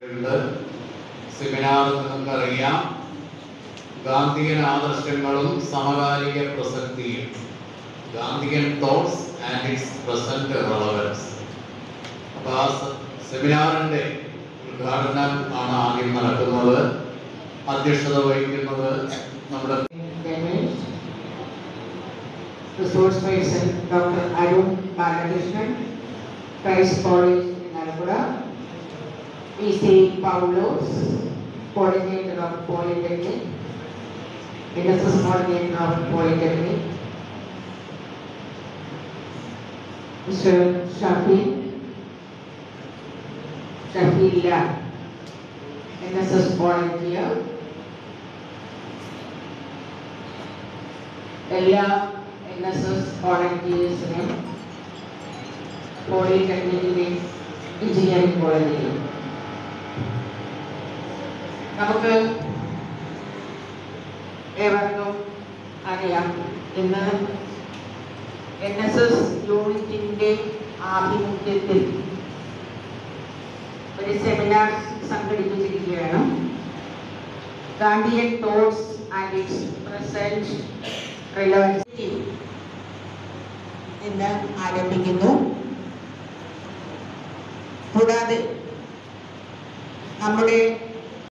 ഉണ്ട് സെമിനാർ നിങ്ങൾക്കറിയാം ഗാന്ധിയൻ ആദർശങ്ങളും സമകാലിക പ്രസക്തിയും Gandhian thoughts and its present relevance അപ്പോൾ ആ സെ- സെമിനാറിന്റെ ഉദ്ഘാടനം ആണ് ആദ്യം നടക്കുന്നത് അധ്യക്ഷത വഹിക്കുന്നത് നമ്മുടെ Damage. Resource person Dr. Arun Balakrishnan, Christ College in Alabama. E.C. Paulos, Coordinator of Polytechnic, NSS Coordinator of Polytechnic. Mr. Shafi, Shafila, NSS Volunteer. എല്ലാ എൻ എസ് എസ് വോളണ്ടിയേഴ്സിനും പോളിടെക്നിക്കിൻ്റെയും എഞ്ചിനീയറിംഗ് കോളേജിലും നമുക്ക് ഏവർക്കും അറിയാം ഇന്ന് എൻ എസ് എസ് യൂണിറ്റിൻ്റെ ആഭിമുഖ്യത്തിൽ ഒരു സെമിനാർ സംഘടിപ്പിച്ചിരിക്കുകയാണ് Gandhian thoughts and its present relevance എന്ന് ആരംഭിക്കുന്നു കൂടാതെ നമ്മുടെ